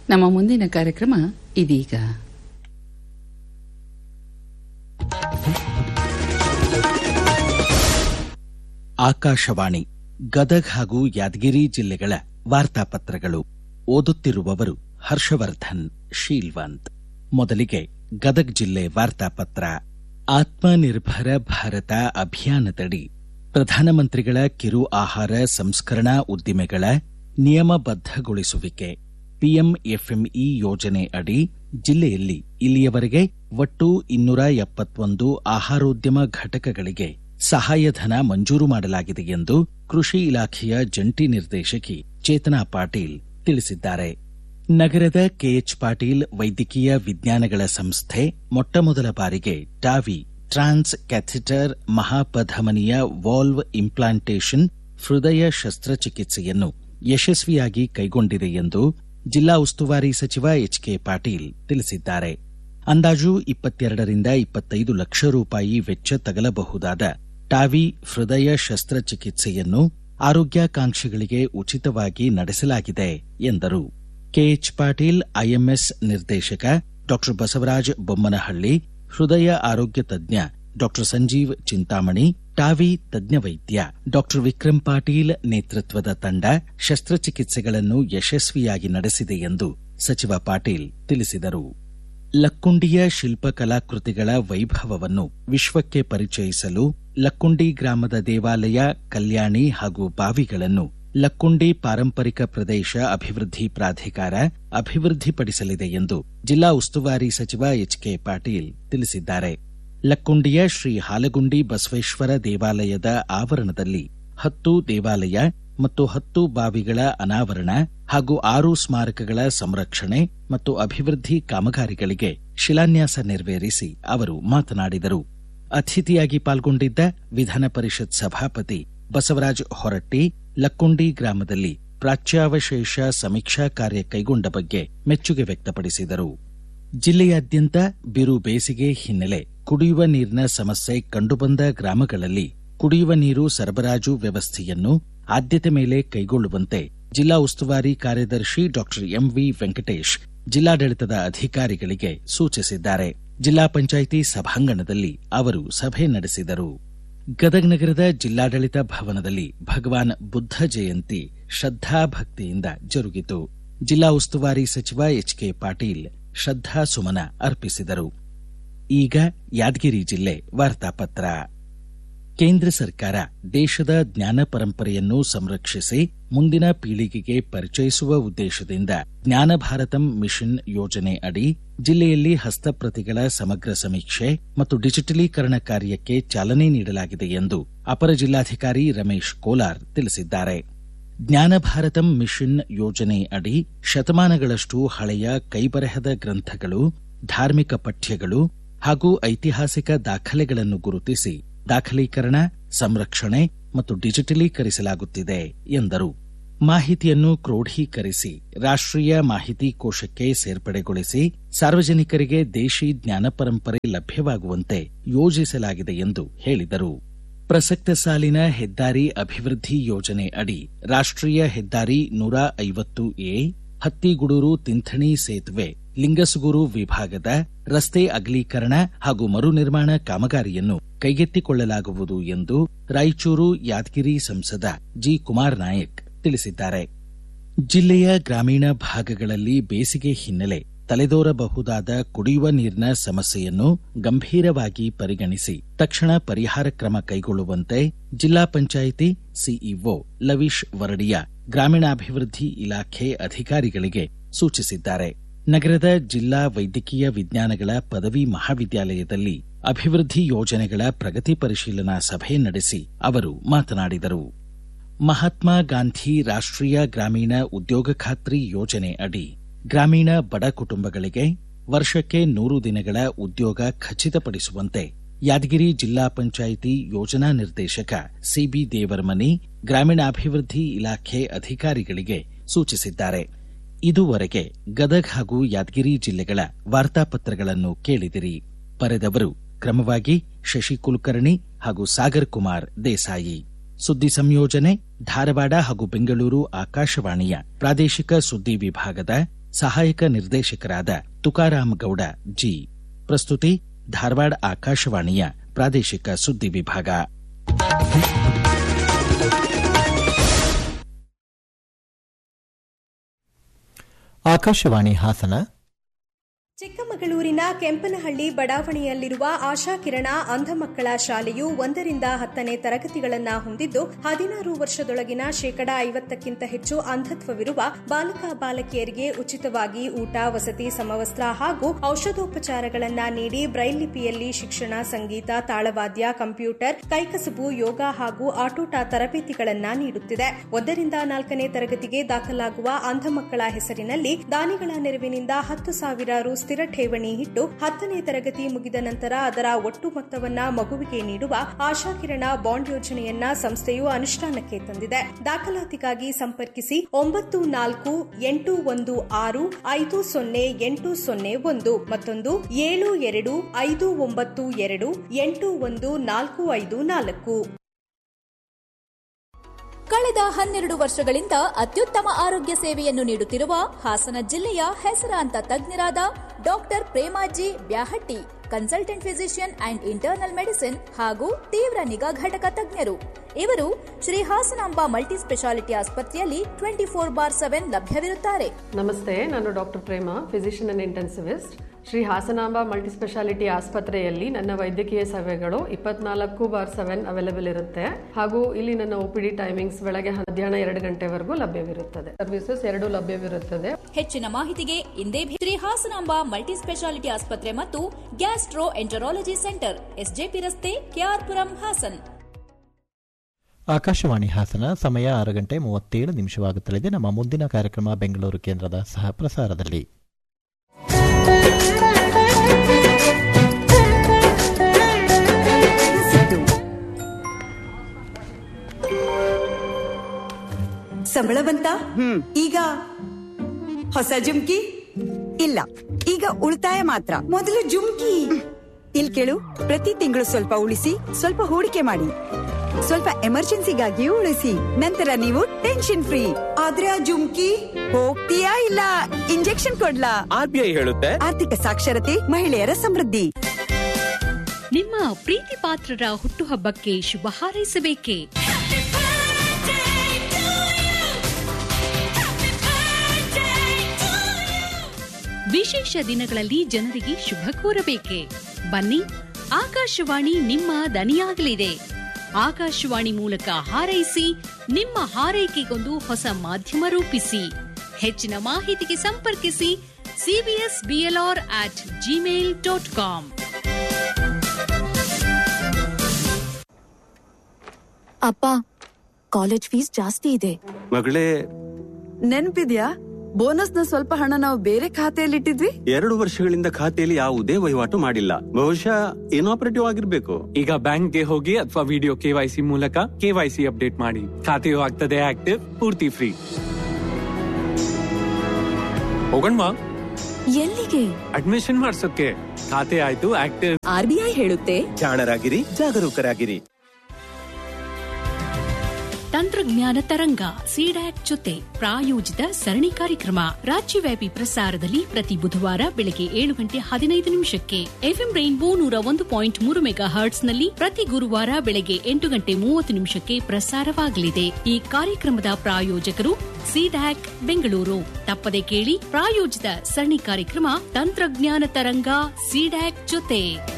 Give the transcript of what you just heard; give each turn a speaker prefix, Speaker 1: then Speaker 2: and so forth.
Speaker 1: ನಮ್ಮ ಮುಂದಿನ ಕಾರ್ಯಕ್ರಮ ಇದೀಗ
Speaker 2: ಆಕಾಶವಾಣಿ ಗದಗ್ ಹಾಗೂ ಯಾದಗಿರಿ ಜಿಲ್ಲೆಗಳ ವಾರ್ತಾಪತ್ರಗಳು ಓದುತ್ತಿರುವವರು ಹರ್ಷವರ್ಧನ್ ಶೀಲ್ವಂತ್ ಮೊದಲಿಗೆ ಗದಗ್ ಜಿಲ್ಲೆ ವಾರ್ತಾಪತ್ರ ಆತ್ಮನಿರ್ಭರ ಭಾರತ ಅಭಿಯಾನದಡಿ ಪ್ರಧಾನಮಂತ್ರಿಗಳ ಕಿರು ಆಹಾರ ಸಂಸ್ಕರಣಾ ಉದ್ದಿಮೆಗಳ ನಿಯಮಬದ್ಧಗೊಳಿಸುವಿಕೆ ಪಿಎಂಎಫ್ಎಂಇ ಯೋಜನೆ ಅಡಿ ಜಿಲ್ಲೆಯಲ್ಲಿ ಇಲ್ಲಿಯವರೆಗೆ ಒಟ್ಟು ಇನ್ನೂರ ಎಪ್ಪತ್ತೊಂದು ಆಹಾರೋದ್ಯಮ ಘಟಕಗಳಿಗೆ ಸಹಾಯಧನ ಮಂಜೂರು ಮಾಡಲಾಗಿದೆ ಎಂದು ಕೃಷಿ ಇಲಾಖೆಯ ಜಂಟಿ ನಿರ್ದೇಶಕಿ ಚೇತನಾ ಪಾಟೀಲ್ ತಿಳಿಸಿದ್ದಾರೆ ನಗರದ ಕೆಎಚ್ ಪಾಟೀಲ್ ವೈದ್ಯಕೀಯ ವಿಜ್ಞಾನಗಳ ಸಂಸ್ಥೆ ಮೊಟ್ಟಮೊದಲ ಬಾರಿಗೆ ಟಾವಿ ಟ್ರಾನ್ಸ್ ಕ್ಯಾಥಿಟರ್ ಮಹಾಪಧಮನಿಯ ವಾಲ್ವ್ ಇಂಪ್ಲಾಂಟೇಷನ್ ಹೃದಯ ಶಸ್ತ್ರಚಿಕಿತ್ಸೆಯನ್ನು ಯಶಸ್ವಿಯಾಗಿ ಕೈಗೊಂಡಿದೆ ಎಂದು ಜಿಲ್ಲಾ ಉಸ್ತುವಾರಿ ಸಚಿವ ಎಚ್ ಕೆ ಪಾಟೀಲ್ ತಿಳಿಸಿದ್ದಾರೆ ಅಂದಾಜು ಇಪ್ಪತ್ತೆರಡರಿಂದ ಇಪ್ಪತ್ತೈದು ಲಕ್ಷ ರೂಪಾಯಿ ವೆಚ್ಚ ತಗಲಬಹುದಾದ ಟಾವಿ ಹೃದಯ ಶಸ್ತ್ರಚಿಕಿತ್ಸೆಯನ್ನು ಆರೋಗ್ಯಾಕಾಂಕ್ಷಿಗಳಿಗೆ ಉಚಿತವಾಗಿ ನಡೆಸಲಾಗಿದೆ ಎಂದರು ಕೆಎಚ್ ಪಾಟೀಲ್ ಐಎಂಎಸ್ ನಿರ್ದೇಶಕ ಡಾ ಬಸವರಾಜ ಬೊಮ್ಮನಹಳ್ಳಿ ಹೃದಯ ಆರೋಗ್ಯ ತಜ್ಞ ಡಾ ಸಂಜೀವ್ ಚಿಂತಾಮಣಿ ಟಾವಿ ತಜ್ಞ ವೈದ್ಯ ಡಾ ವಿಕ್ರಮ್ ಪಾಟೀಲ್ ನೇತೃತ್ವದ ತಂಡ ಶಸ್ತ್ರಚಿಕಿತ್ಸೆಗಳನ್ನು ಯಶಸ್ವಿಯಾಗಿ ನಡೆಸಿದೆ ಎಂದು ಸಚಿವ ಪಾಟೀಲ್ ತಿಳಿಸಿದರು ಲಕ್ಕುಂಡಿಯ ಶಿಲ್ಪಕಲಾಕೃತಿಗಳ ವೈಭವವನ್ನು ವಿಶ್ವಕ್ಕೆ ಪರಿಚಯಿಸಲು ಲಕ್ಕುಂಡಿ ಗ್ರಾಮದ ದೇವಾಲಯ ಕಲ್ಯಾಣಿ ಹಾಗೂ ಬಾವಿಗಳನ್ನು ಲಕ್ಕುಂಡಿ ಪಾರಂಪರಿಕ ಪ್ರದೇಶ ಅಭಿವೃದ್ಧಿ ಪ್ರಾಧಿಕಾರ ಅಭಿವೃದ್ಧಿಪಡಿಸಲಿದೆ ಎಂದು ಜಿಲ್ಲಾ ಉಸ್ತುವಾರಿ ಸಚಿವ ಎಚ್ ಕೆ ಪಾಟೀಲ್ ತಿಳಿಸಿದ್ದಾರೆ ಲಕ್ಕುಂಡಿಯ ಶ್ರೀ ಹಾಲಗುಂಡಿ ಬಸವೇಶ್ವರ ದೇವಾಲಯದ ಆವರಣದಲ್ಲಿ ಹತ್ತು ದೇವಾಲಯ ಮತ್ತು ಹತ್ತು ಬಾವಿಗಳ ಅನಾವರಣ ಹಾಗೂ ಆರು ಸ್ಮಾರಕಗಳ ಸಂರಕ್ಷಣೆ ಮತ್ತು ಅಭಿವೃದ್ಧಿ ಕಾಮಗಾರಿಗಳಿಗೆ ಶಿಲಾನ್ಯಾಸ ನೆರವೇರಿಸಿ ಅವರು ಮಾತನಾಡಿದರು ಅತಿಥಿಯಾಗಿ ಪಾಲ್ಗೊಂಡಿದ್ದ ವಿಧಾನ ಪರಿಷತ್ ಸಭಾಪತಿ ಬಸವರಾಜ ಹೊರಟ್ಟಿ ಲಕ್ಕುಂಡಿ ಗ್ರಾಮದಲ್ಲಿ ಪ್ರಾಚ್ಯಾವಶೇಷ ಸಮೀಕ್ಷಾ ಕಾರ್ಯ ಕೈಗೊಂಡ ಬಗ್ಗೆ ಮೆಚ್ಚುಗೆ ವ್ಯಕ್ತಪಡಿಸಿದರು ಜಿಲ್ಲೆಯಾದ್ಯಂತ ಬಿರು ಬೇಸಿಗೆ ಹಿನ್ನೆಲೆ ಕುಡಿಯುವ ನೀರಿನ ಸಮಸ್ಯೆ ಕಂಡುಬಂದ ಗ್ರಾಮಗಳಲ್ಲಿ ಕುಡಿಯುವ ನೀರು ಸರಬರಾಜು ವ್ಯವಸ್ಥೆಯನ್ನು ಆದ್ಯತೆ ಮೇಲೆ ಕೈಗೊಳ್ಳುವಂತೆ ಜಿಲ್ಲಾ ಉಸ್ತುವಾರಿ ಕಾರ್ಯದರ್ಶಿ ಡಾ ಎಂವಿ ವೆಂಕಟೇಶ್ ಜಿಲ್ಲಾಡಳಿತದ ಅಧಿಕಾರಿಗಳಿಗೆ ಸೂಚಿಸಿದ್ದಾರೆ ಜಿಲ್ಲಾ ಪಂಚಾಯಿತಿ ಸಭಾಂಗಣದಲ್ಲಿ ಅವರು ಸಭೆ ನಡೆಸಿದರು ಗದಗ ನಗರದ ಜಿಲ್ಲಾಡಳಿತ ಭವನದಲ್ಲಿ ಭಗವಾನ್ ಬುದ್ಧ ಜಯಂತಿ ಶ್ರದ್ಧಾಭಕ್ತಿಯಿಂದ ಜರುಗಿತು ಜಿಲ್ಲಾ ಉಸ್ತುವಾರಿ ಸಚಿವ ಎಚ್ ಕೆ ಪಾಟೀಲ್ ಶ್ರದ್ಧಾ ಸುಮನ ಅರ್ಪಿಸಿದರು ಈಗ ಯಾದಗಿರಿ ಜಿಲ್ಲೆ ವಾರ್ತಾಪತ್ರ ಕೇಂದ್ರ ಸರ್ಕಾರ ದೇಶದ ಜ್ಞಾನ ಪರಂಪರೆಯನ್ನು ಸಂರಕ್ಷಿಸಿ ಮುಂದಿನ ಪೀಳಿಗೆಗೆ ಪರಿಚಯಿಸುವ ಉದ್ದೇಶದಿಂದ ಜ್ಞಾನ ಭಾರತಂ ಮಿಷನ್ ಯೋಜನೆ ಅಡಿ ಜಿಲ್ಲೆಯಲ್ಲಿ ಹಸ್ತಪ್ರತಿಗಳ ಸಮಗ್ರ ಸಮೀಕ್ಷೆ ಮತ್ತು ಡಿಜಿಟಲೀಕರಣ ಕಾರ್ಯಕ್ಕೆ ಚಾಲನೆ ನೀಡಲಾಗಿದೆ ಎಂದು ಅಪರ ಜಿಲ್ಲಾಧಿಕಾರಿ ರಮೇಶ್ ಕೋಲಾರ್ ತಿಳಿಸಿದ್ದಾರೆ ಜ್ಞಾನ ಭಾರತಂ ಮಿಷನ್ ಯೋಜನೆ ಅಡಿ ಶತಮಾನಗಳಷ್ಟು ಹಳೆಯ ಕೈಬರಹದ ಗ್ರಂಥಗಳು ಧಾರ್ಮಿಕ ಪಠ್ಯಗಳು ಹಾಗೂ ಐತಿಹಾಸಿಕ ದಾಖಲೆಗಳನ್ನು ಗುರುತಿಸಿ ದಾಖಲೀಕರಣ ಸಂರಕ್ಷಣೆ ಮತ್ತು ಡಿಜಿಟಲೀಕರಿಸಲಾಗುತ್ತಿದೆ ಎಂದರು ಮಾಹಿತಿಯನ್ನು ಕ್ರೋಢೀಕರಿಸಿ ರಾಷ್ಟ್ರೀಯ ಮಾಹಿತಿ ಕೋಶಕ್ಕೆ ಸೇರ್ಪಡೆಗೊಳಿಸಿ ಸಾರ್ವಜನಿಕರಿಗೆ ದೇಶಿ ಜ್ಞಾನ ಪರಂಪರೆ ಲಭ್ಯವಾಗುವಂತೆ ಯೋಜಿಸಲಾಗಿದೆ ಎಂದು ಹೇಳಿದರು ಪ್ರಸಕ್ತ ಸಾಲಿನ ಹೆದ್ದಾರಿ ಅಭಿವೃದ್ಧಿ ಯೋಜನೆ ಅಡಿ ರಾಷ್ಟ್ರೀಯ ಹೆದ್ದಾರಿ ನೂರ ಐವತ್ತು ಎ ಹತ್ತಿಗುಡೂರು ತಿಂಥಣಿ ಸೇತುವೆ ಲಿಂಗಸುಗೂರು ವಿಭಾಗದ ರಸ್ತೆ ಅಗಲೀಕರಣ ಹಾಗೂ ಮರು ನಿರ್ಮಾಣ ಕಾಮಗಾರಿಯನ್ನು ಕೈಗೆತ್ತಿಕೊಳ್ಳಲಾಗುವುದು ಎಂದು ರಾಯಚೂರು ಯಾದಗಿರಿ ಸಂಸದ ಜಿ ಕುಮಾರ್ ನಾಯಕ್ ತಿಳಿಸಿದ್ದಾರೆ ಜಿಲ್ಲೆಯ ಗ್ರಾಮೀಣ ಭಾಗಗಳಲ್ಲಿ ಬೇಸಿಗೆ ಹಿನ್ನೆಲೆ ತಲೆದೋರಬಹುದಾದ ಕುಡಿಯುವ ನೀರಿನ ಸಮಸ್ಯೆಯನ್ನು ಗಂಭೀರವಾಗಿ ಪರಿಗಣಿಸಿ ತಕ್ಷಣ ಪರಿಹಾರ ಕ್ರಮ ಕೈಗೊಳ್ಳುವಂತೆ ಜಿಲ್ಲಾ ಪಂಚಾಯಿತಿ ಸಿಇಒ ಲವೀಶ್ ವರಡಿಯ ಗ್ರಾಮೀಣಾಭಿವೃದ್ಧಿ ಇಲಾಖೆ ಅಧಿಕಾರಿಗಳಿಗೆ ಸೂಚಿಸಿದ್ದಾರೆ ನಗರದ ಜಿಲ್ಲಾ ವೈದ್ಯಕೀಯ ವಿಜ್ಞಾನಗಳ ಪದವಿ ಮಹಾವಿದ್ಯಾಲಯದಲ್ಲಿ ಅಭಿವೃದ್ಧಿ ಯೋಜನೆಗಳ ಪ್ರಗತಿ ಪರಿಶೀಲನಾ ಸಭೆ ನಡೆಸಿ ಅವರು ಮಾತನಾಡಿದರು ಮಹಾತ್ಮ ಗಾಂಧಿ ರಾಷ್ಟ್ರೀಯ ಗ್ರಾಮೀಣ ಉದ್ಯೋಗ ಖಾತ್ರಿ ಯೋಜನೆ ಅಡಿ ಗ್ರಾಮೀಣ ಬಡ ಕುಟುಂಬಗಳಿಗೆ ವರ್ಷಕ್ಕೆ ನೂರು ದಿನಗಳ ಉದ್ಯೋಗ ಖಚಿತಪಡಿಸುವಂತೆ ಯಾದಗಿರಿ ಜಿಲ್ಲಾ ಪಂಚಾಯಿತಿ ಯೋಜನಾ ನಿರ್ದೇಶಕ ಸಿಬಿ ದೇವರಮನಿ ಗ್ರಾಮೀಣಾಭಿವೃದ್ಧಿ ಇಲಾಖೆ ಅಧಿಕಾರಿಗಳಿಗೆ ಸೂಚಿಸಿದ್ದಾರೆ ಇದುವರೆಗೆ ಗದಗ್ ಹಾಗೂ ಯಾದಗಿರಿ ಜಿಲ್ಲೆಗಳ ವಾರ್ತಾಪತ್ರಗಳನ್ನು ಕೇಳಿದಿರಿ ಬರೆದವರು ಕ್ರಮವಾಗಿ ಶಶಿ ಕುಲಕರ್ಣಿ ಹಾಗೂ ಸಾಗರ್ ಕುಮಾರ್ ದೇಸಾಯಿ ಸುದ್ದಿ ಸಂಯೋಜನೆ ಧಾರವಾಡ ಹಾಗೂ ಬೆಂಗಳೂರು ಆಕಾಶವಾಣಿಯ ಪ್ರಾದೇಶಿಕ ಸುದ್ದಿ ವಿಭಾಗದ ಸಹಾಯಕ ನಿರ್ದೇಶಕರಾದ ತುಕಾರಾಮ್ ಗೌಡ ಜಿ ಪ್ರಸ್ತುತಿ ಧಾರವಾಡ ಆಕಾಶವಾಣಿಯ ಪ್ರಾದೇಶಿಕ ಸುದ್ದಿ ವಿಭಾಗ
Speaker 3: ಆಕಾಶವಾಣಿ ಹಾಸನ
Speaker 4: ಚಿಕ್ಕಮಗಳೂರಿನ ಕೆಂಪನಹಳ್ಳಿ ಬಡಾವಣೆಯಲ್ಲಿರುವ ಆಶಾಕಿರಣ ಅಂಧ ಮಕ್ಕಳ ಶಾಲೆಯು ಒಂದರಿಂದ ಹತ್ತನೇ ತರಗತಿಗಳನ್ನು ಹೊಂದಿದ್ದು ಹದಿನಾರು ವರ್ಷದೊಳಗಿನ ಶೇಕಡಾ ಐವತ್ತಕ್ಕಿಂತ ಹೆಚ್ಚು ಅಂಧತ್ವವಿರುವ ಬಾಲಕ ಬಾಲಕಿಯರಿಗೆ ಉಚಿತವಾಗಿ ಊಟ ವಸತಿ ಸಮವಸ್ತ್ರ ಹಾಗೂ ಔಷಧೋಪಚಾರಗಳನ್ನ ನೀಡಿ ಬ್ರೈಲ್ ಲಿಪಿಯಲ್ಲಿ ಶಿಕ್ಷಣ ಸಂಗೀತ ತಾಳವಾದ್ಯ ಕಂಪ್ಯೂಟರ್ ಕೈಕಸಬು ಯೋಗ ಹಾಗೂ ಆಟೋಟ ತರಬೇತಿಗಳನ್ನ ನೀಡುತ್ತಿದೆ ಒಂದರಿಂದ ನಾಲ್ಕನೇ ತರಗತಿಗೆ ದಾಖಲಾಗುವ ಅಂಧ ಮಕ್ಕಳ ಹೆಸರಿನಲ್ಲಿ ದಾನಿಗಳ ನೆರವಿನಿಂದ ಹತ್ತು ಸಾವಿರ ರು ಸ್ಥಿರ ಠೇವಣಿ ಇಟ್ಟು ಹತ್ತನೇ ತರಗತಿ ಮುಗಿದ ನಂತರ ಅದರ ಒಟ್ಟು ಮೊತ್ತವನ್ನ ಮಗುವಿಗೆ ನೀಡುವ ಆಶಾಕಿರಣ ಬಾಂಡ್ ಯೋಜನೆಯನ್ನ ಸಂಸ್ಥೆಯು ಅನುಷ್ಠಾನಕ್ಕೆ ತಂದಿದೆ ದಾಖಲಾತಿಗಾಗಿ ಸಂಪರ್ಕಿಸಿ ಒಂಬತ್ತು ನಾಲ್ಕು ಎಂಟು ಒಂದು ಆರು ಐದು ಸೊನ್ನೆ ಎಂಟು ಸೊನ್ನೆ ಒಂದು ಮತ್ತೊಂದು ಏಳು ಎರಡು ಐದು ಒಂಬತ್ತು ಎರಡು ಎಂಟು ಒಂದು ನಾಲ್ಕು ಐದು ನಾಲ್ಕು
Speaker 5: ಕಳೆದ ಹನ್ನೆರಡು ವರ್ಷಗಳಿಂದ ಅತ್ಯುತ್ತಮ ಆರೋಗ್ಯ ಸೇವೆಯನ್ನು ನೀಡುತ್ತಿರುವ ಹಾಸನ ಜಿಲ್ಲೆಯ ಹೆಸರಾಂತ ತಜ್ಞರಾದ doctor Premaji Byahatti consultant physician and internal medicine ಹಾಗೂ ತೀವ್ರ ನಿಗಾ ಘಟಕ ತಜ್ಞರು ಇವರು ಶ್ರೀ ಹಾಸನಾಂಬ ಮಲ್ಟಿ ಸ್ಪೆಷಾಲಿಟಿ ಆಸ್ಪತ್ರೆಯಲ್ಲಿ ಟ್ವೆಂಟಿ ಫೋರ್ ಬಾರ್ ಸೆವೆನ್ ಲಭ್ಯವಿರುತ್ತಾರೆ
Speaker 6: ನಮಸ್ತೆ ನಾನು doctor Prema physician and intensivist Shri Hasanamba multi speciality ಆಸ್ಪತ್ರೆಯಲ್ಲಿ ನನ್ನ ವೈದ್ಯಕೀಯ ಸೇವೆಗಳು ಇಪ್ಪತ್ನಾಲ್ಕು ಬಾರ್ ಸೆವೆನ್ ಅವೈಲೇಬಲ್ ಇರುತ್ತೆ ಹಾಗೂ ಇಲ್ಲಿ ನನ್ನ ಒ ಪಿ ಡಿ ಟೈಮಿಂಗ್ಸ್ ಬೆಳಗ್ಗೆ ಮಧ್ಯಾಹ್ನ ಎರಡು ಗಂಟೆವರೆಗೂ ಲಭ್ಯವಿರುತ್ತದೆ ಸರ್ವಿಸಸ್ ಎರಡು ಲಭ್ಯವಿರುತ್ತದೆ
Speaker 5: ಹೆಚ್ಚಿನ ಮಾಹಿತಿಗೆ ಇಂದೇ ಭೇ- ಶ್ರೀ ಹಾಸನಾಂಬ ಮಲ್ಟಿ ಸ್ಪೆಷಾಲಿಟಿ ಆಸ್ಪತ್ರೆ ಮತ್ತು ಗ್ಯಾಸ್ಟ್ರೋ ಎಂಟರಾಲಜಿ ಸೆಂಟರ್ ಎಸ್ಜೆಪಿ ರಸ್ತೆ ಕೆಆರ್ಪುರಂ ಹಾಸನ್
Speaker 3: ಆಕಾಶವಾಣಿ ಹಾಸನ ಸಮಯ ಆರು ಗಂಟೆ ಮೂವತ್ತೇಳು ನಿಮಿಷವಾಗುತ್ತಲಿದೆ ನಮ್ಮ ಮುಂದಿನ ಕಾರ್ಯಕ್ರಮ ಬೆಂಗಳೂರು ಕೇಂದ್ರದ ಸಹ ಪ್ರಸಾರದಲ್ಲಿ
Speaker 7: ಸಂಬಳ ಬಂತ ಈಗ ಹೊಸ ಜುಮ್ಕಿ ಇಲ್ಲ ಈಗ ಉಳಿತಾಯ ಮಾತ್ರ ಮೊದಲು ಜುಮ್ಕಿ ಇಲ್ ಕೇಳು ಪ್ರತಿ ತಿಂಗಳು ಸ್ವಲ್ಪ ಉಳಿಸಿ ಸ್ವಲ್ಪ ಹೂಡಿಕೆ ಮಾಡಿ ಸ್ವಲ್ಪ ಎಮರ್ಜೆನ್ಸಿಗಾಗಿಯೂ ಉಳಿಸಿ ನಂತರ ನೀವು ಟೆನ್ಷನ್ ಫ್ರೀ ಆದ್ರೆ ಆ ಜುಮ್ಕಿ ಹೋಗ್ತೀಯಾ ಇಲ್ಲ ಇಂಜೆಕ್ಷನ್ ಕೊಡ್ಲಾ
Speaker 8: ಆರ್ಬಿಐ ಹೇಳುತ್ತೆ
Speaker 7: ಆರ್ಥಿಕ ಸಾಕ್ಷರತೆ ಮಹಿಳೆಯರ ಸಮೃದ್ಧಿ
Speaker 9: ನಿಮ್ಮ ಪ್ರೀತಿ ಪಾತ್ರರ ಹುಟ್ಟುಹಬ್ಬಕ್ಕೆ ಶುಭ ಹಾರೈಸಬೇಕೇ ವಿಶೇಷ ದಿನಗಳಲ್ಲಿ ಜನರಿಗೆ ಶುಭ ಕೋರಬೇಕೆ ಬನ್ನಿ ಆಕಾಶವಾಣಿ ನಿಮ್ಮ ದನಿಯಾಗಲಿದೆ ಆಕಾಶವಾಣಿ ಮೂಲಕ ಹಾರೈಸಿ ನಿಮ್ಮ ಹಾರೈಕೆಗೊಂದು ಹೊಸ ಮಾಧ್ಯಮ ರೂಪಿಸಿ ಹೆಚ್ಚಿನ ಮಾಹಿತಿಗೆ ಸಂಪರ್ಕಿಸಿ CBS BLR at Gmail dot com
Speaker 10: ಅಪ್ಪ ಕಾಲೇಜ್ ಫೀಸ್ ಜಾಸ್ತಿ ಇದೆ
Speaker 8: ಮಗಳೇ
Speaker 11: ನೆನ್ಪಿದ್ಯಾ ಬೋನಸ್ನ ಸ್ವಲ್ಪ ಹಣ ನಾವು ಬೇರೆ ಖಾತೆಯಲ್ಲಿ ಇಟ್ಟಿದ್ವಿ
Speaker 8: ಎರಡು ವರ್ಷಗಳಿಂದ ಖಾತೆಯಲ್ಲಿ ಯಾವುದೇ ವಹಿವಾಟು ಮಾಡಿಲ್ಲ ಬಹುಶಃ ಇನಾಪರೇಟಿವ್ ಆಗಿರ್ಬೇಕು
Speaker 12: ಈಗ ಬ್ಯಾಂಕ್ಗೆ ಹೋಗಿ ಅಥವಾ ವಿಡಿಯೋ ಕೆವೈಸಿ ಮೂಲಕ ಕೆವೈಸಿ ಅಪ್ಡೇಟ್ ಮಾಡಿ ಖಾತೆಯು ಆಗ್ತದೆ ಆಕ್ಟಿವ್ ಪೂರ್ತಿ ಫ್ರೀ ಹೋಗಣ್ವಾ
Speaker 10: ಎಲ್ಲಿಗೆ
Speaker 12: ಅಡ್ಮಿಷನ್ ಮಾಡ್ಸೋಕೆ ಖಾತೆ ಆಯ್ತು ಆಕ್ಟಿವ್
Speaker 10: ಆರ್ಬಿಐ ಹೇಳುತ್ತೆ
Speaker 8: ಜಾಣರಾಗಿರಿ ಜಾಗರೂಕರಾಗಿರಿ
Speaker 9: ತಂತ್ರಜ್ಞಾನ ತರಂಗ ಸಿಡ್ಯಾಕ್ ಜೊತೆ ಪ್ರಾಯೋಜಿತ ಸರಣಿ ಕಾರ್ಯಕ್ರಮ ರಾಜ್ಯವ್ಯಾಪಿ ಪ್ರಸಾರದಲ್ಲಿ ಪ್ರತಿ ಬುಧವಾರ ಬೆಳಗ್ಗೆ ಏಳು ಗಂಟೆ ಹದಿನೈದು ನಿಮಿಷಕ್ಕೆ ಎಫ್ಎಂ ರೈನ್ಬೋ ನೂರ ಒಂದು ಪಾಯಿಂಟ್ ಮೂರು ಮೆಗಾ ಹರ್ಟ್ಸ್ನಲ್ಲಿ ಪ್ರತಿ ಗುರುವಾರ ಬೆಳಗ್ಗೆ ಎಂಟು ಗಂಟೆ ಮೂವತ್ತು ನಿಮಿಷಕ್ಕೆ ಪ್ರಸಾರವಾಗಲಿದೆ ಈ ಕಾರ್ಯಕ್ರಮದ ಪ್ರಾಯೋಜಕರು ಸಿಡ್ಯಾಕ್ ಬೆಂಗಳೂರು ತಪ್ಪದೆ ಕೇಳಿ ಪ್ರಾಯೋಜಿತ ಸರಣಿ ಕಾರ್ಯಕ್ರಮ ತಂತ್ರಜ್ಞಾನ ತರಂಗ ಸಿಡ್ಯಾಕ್ ಜೊತೆ